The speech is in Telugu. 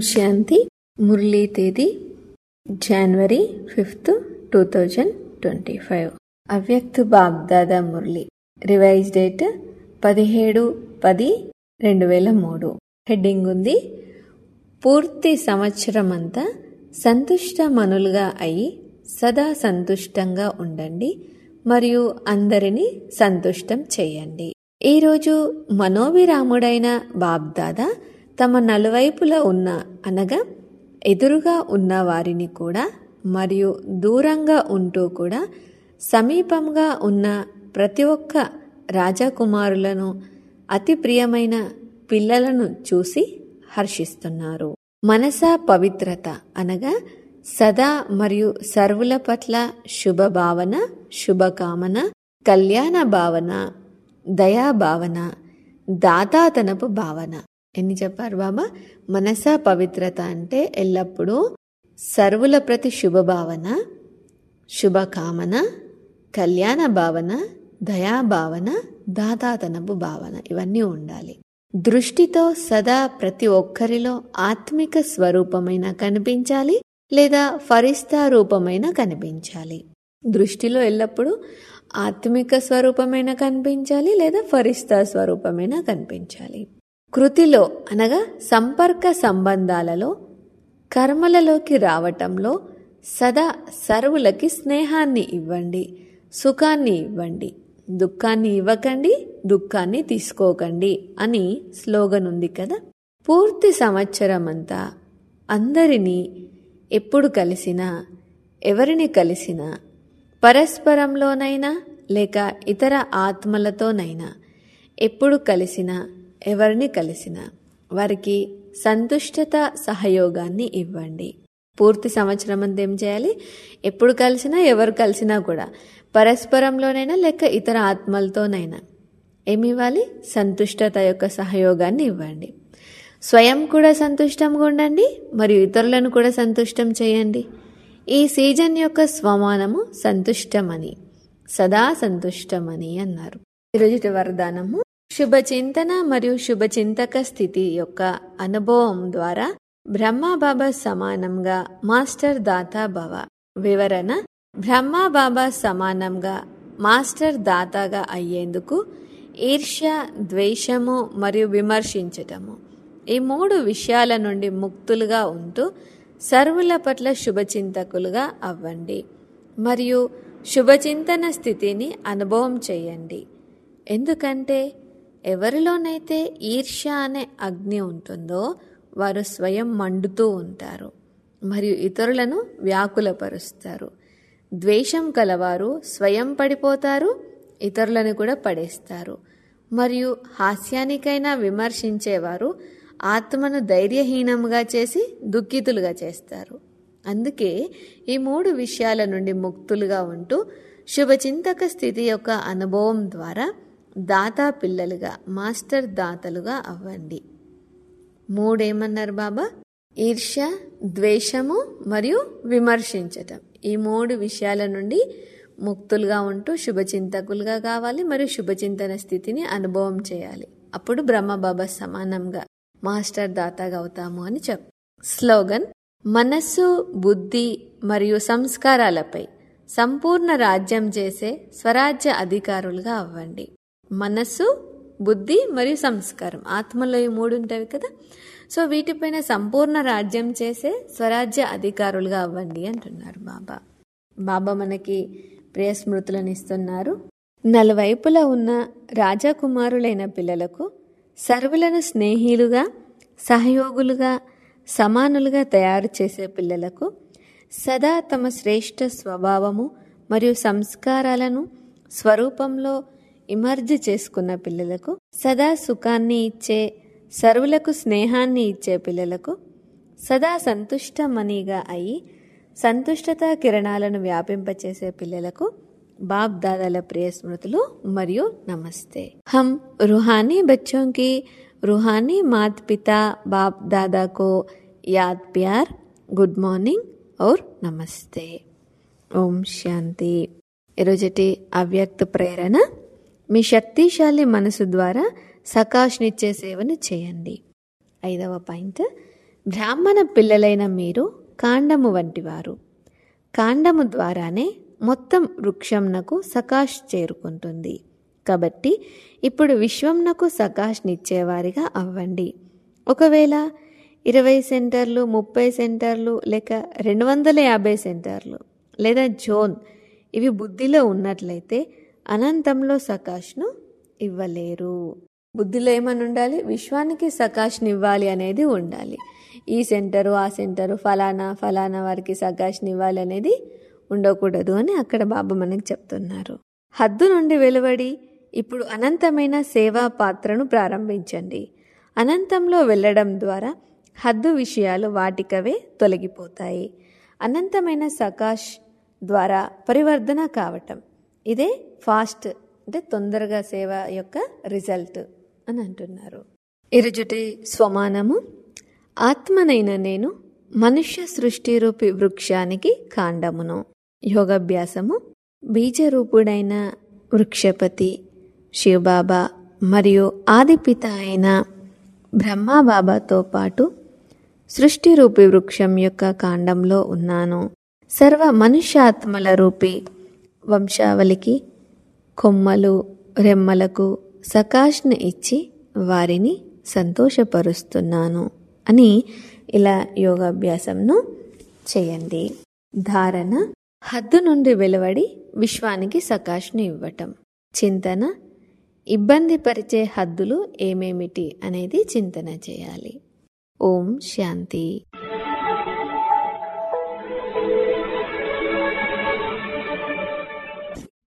శాంతి మురళీ తేదీ January fifth two thousand twenty five Avyakt Bapdada మురళి రివైజ్ డేట్ పదిహేడు పది రెండు వేల మూడు హెడ్డింగ్ ఉంది పూర్తి సంవత్సరం అంతా సంతుష్ట మనులుగా అయి సదా సంతుష్టంగా ఉండండి మరియు అందరినీ సంతుష్టం చేయండి ఈరోజు మనోవిరాముడైన బాబ్దాదా తమ నలువైపులా ఉన్న అనగా ఎదురుగా ఉన్న వారిని కూడా మరియు దూరంగా ఉంటూ కూడా సమీపంగా ఉన్న ప్రతి ఒక్క రాజకుమారులను అతి ప్రియమైన పిల్లలను చూసి హర్షిస్తున్నారు మనస పవిత్రత అనగా సదా మరియు సర్వుల పట్ల శుభభావన శుభకామన కళ్యాణ భావన దయాభావన దాతాతనపు భావన ఎన్ని చెప్పారు బాబా మనస పవిత్రత అంటే ఎల్లప్పుడూ సర్వుల ప్రతి శుభభావన శుభకామన కళ్యాణ భావన దయాభావన దాతాతనపు భావన ఇవన్నీ ఉండాలి దృష్టితో సదా ప్రతి ఒక్కరిలో ఆత్మిక స్వరూపమైన కనిపించాలి లేదా ఫరిస్తా రూపమైన కనిపించాలి దృష్టిలో ఎల్లప్పుడూ ఆత్మిక స్వరూపమైన కనిపించాలి లేదా ఫరిస్తా స్వరూపమైన కనిపించాలి కృతిలో అనగా సంపర్క సంబంధాలలో కర్మలలోకి రావటంలో సదా సర్వులకి స్నేహాన్ని ఇవ్వండి సుఖాన్ని ఇవ్వండి దుఃఖాన్ని ఇవ్వకండి దుఃఖాన్ని తీసుకోకండి అని స్లోగన్ ఉంది కదా పూర్తి సంవత్సరం అంతా అందరినీ ఎప్పుడు కలిసినా ఎవరిని కలిసినా పరస్పరంలోనైనా లేక ఇతర ఆత్మలతోనైనా ఎప్పుడు కలిసినా ఎవరిని కలిసినా వారికి సంతుష్టత సహయోగాన్ని ఇవ్వండి పూర్తి సంవత్సరం అంతా ఏం చేయాలి ఎప్పుడు కలిసినా ఎవరు కలిసినా కూడా పరస్పరంలోనైనా లేక ఇతర ఆత్మలతోనైనా ఏమి ఇవ్వాలి సంతుష్టత యొక్క సహయోగాన్ని ఇవ్వండి స్వయం కూడా సంతుష్టంగా ఉండండి మరియు ఇతరులను కూడా సంతుష్టం చేయండి ఈ సీజన్ యొక్క స్వమానము సంతుష్టమని సదా సంతుష్టమని అన్నారు ఈరోజు వరదానము శుభచింతన మరియు శుభచింతక స్థితి యొక్క అనుభవం ద్వారా బ్రహ్మబాబా సమానంగా మాస్టర్ దాతా భవ వివరణ బ్రహ్మబాబా సమానంగా మాస్టర్ దాతాగా అయ్యేందుకు ఈర్ష్య ద్వేషము మరియు విమర్శించటము ఈ మూడు విషయాల నుండి ముక్తులుగా ఉంటూ సర్వుల పట్ల శుభచింతకులుగా అవ్వండి మరియు శుభచింతన స్థితిని అనుభవం చేయండి ఎందుకంటే ఎవరిలోనైతే ఈర్ష్య అనే అగ్ని ఉంటుందో వారు స్వయం మండుతూ ఉంటారు మరియు ఇతరులను వ్యాకులపరుస్తారు ద్వేషం కలవారు స్వయం పడిపోతారు ఇతరులను కూడా పడేస్తారు మరియు హాస్యానికైనా విమర్శించేవారు ఆత్మను ధైర్యహీనంగా చేసి దుఃఖితులుగా చేస్తారు అందుకే ఈ మూడు విషయాల నుండి ముక్తులుగా ఉంటూ శుభచింతక స్థితి యొక్క అనుభవం ద్వారా దాతా పిల్లలుగా మాస్టర్ దాతలుగా అవ్వండి మూడేమన్నారు బాబా ఈర్ష్య ద్వేషము మరియు విమర్శించటం ఈ మూడు విషయాల నుండి ముక్తులుగా ఉంటూ శుభచింతకులుగా కావాలి మరియు శుభచింతన స్థితిని అనుభవం చేయాలి అప్పుడు బ్రహ్మబాబా సమానంగా మాస్టర్ దాతాగా అవుతాము అని చెప్ స్లోగన్ మనస్సు బుద్ధి మరియు సంస్కారాలపై సంపూర్ణ రాజ్యం చేసే స్వరాజ్య అధికారులుగా అవ్వండి మనస్సు బుద్ధి మరియు సంస్కారం ఆత్మలో ఈ మూడు ఉంటాయి కదా సో వీటిపైన సంపూర్ణ రాజ్యం చేసే స్వరాజ్య అధికారులుగా అవ్వండి అంటున్నారు బాబా బాబా మనకి ప్రియ స్మృతులను ఇస్తున్నారు నలువైపులా ఉన్న రాజకుమారులైన పిల్లలకు సర్వులను స్నేహిలుగా సహయోగులుగా సమానులుగా తయారు చేసే పిల్లలకు సదా తమ శ్రేష్ఠ స్వభావము మరియు సంస్కారాలను స్వరూపంలో ఇమర్జ్ చేసుకున్న పిల్లలకు సదా సుఖాన్ని ఇచ్చే సర్వులకు స్నేహాన్ని ఇచ్చే పిల్లలకు సదా సంతుష్టమణిగా అయి సంతుష్టత కిరణాలను వ్యాపింపచేసే పిల్లలకు బాప్ దాదాల ప్రియ స్మృతులు మరియు నమస్తే हम रूहानी बच्चों की रूहानी मात पिता बाप दादा को याद प्यार गुड మార్నింగ్ और నమస్తే ఓం శాంతి ఈరోజటి అవ్యక్త ప్రేరణ మీ శక్తిశాలి మనసు ద్వారా సకాష్నిచ్చే సేవను చేయండి ఐదవ పాయింట్ బ్రాహ్మణ పిల్లలైన మీరు కాండము వంటివారు కాండము ద్వారానే మొత్తం వృక్షంనకు సకాష్ చేరుకుంటుంది కాబట్టి ఇప్పుడు విశ్వంనకు సకాష్నిచ్చేవారిగా అవ్వండి ఒకవేళ ఇరవై సెంటర్లు ముప్పై సెంటర్లు లేక రెండు వందల యాభై సెంటర్లు లేదా జోన్ ఇవి బుద్ధిలో ఉన్నట్లయితే అనంతంలో సకాష్ను ఇవ్వలేరు బుద్ధిలో ఏమని ఉండాలి విశ్వానికి సకాష్ని ఇవ్వాలి అనేది ఉండాలి ఈ సెంటరు ఆ సెంటరు ఫలానా ఫలానా వారికి సకాష్ని ఇవ్వాలి అనేది ఉండకూడదు అని అక్కడ బాబా మనకి చెప్తున్నారు హద్దు నుండి వెలువడి ఇప్పుడు అనంతమైన సేవా పాత్రను ప్రారంభించండి అనంతంలో వెళ్ళడం ద్వారా హద్దు విషయాలు వాటికవే తొలగిపోతాయి అనంతమైన సకాష్ ద్వారా పరివర్ధన కావటం ఇదే ఫాస్ట్ అంటే తొందరగా సేవ యొక్క రిజల్ట్ అని అంటున్నారు ఇరుజుటి స్వమానము ఆత్మనైన నేను మనుష్య సృష్టి రూపి వృక్షానికి కాండమును యోగాభ్యాసము బీజరూపుడైన వృక్షపతి శివబాబా మరియు ఆదిపిత అయిన బ్రహ్మాబాబాతో పాటు సృష్టి రూపి వృక్షం యొక్క కాండంలో ఉన్నాను సర్వ మనుష్యాత్మల రూపి వంశావళికి కొమ్మలు రెమ్మలకు సకాష్ను ఇచ్చి వారిని సంతోషపరుస్తున్నాను అని ఇలా యోగాభ్యాసంను చేయండి ధారణ హద్దు నుండి వెలువడి విశ్వానికి సకాష్ను ఇవ్వటం చింతన ఇబ్బంది పరిచే హద్దులు ఏమేమిటి అనేది చింతన చేయాలి ఓం శాంతి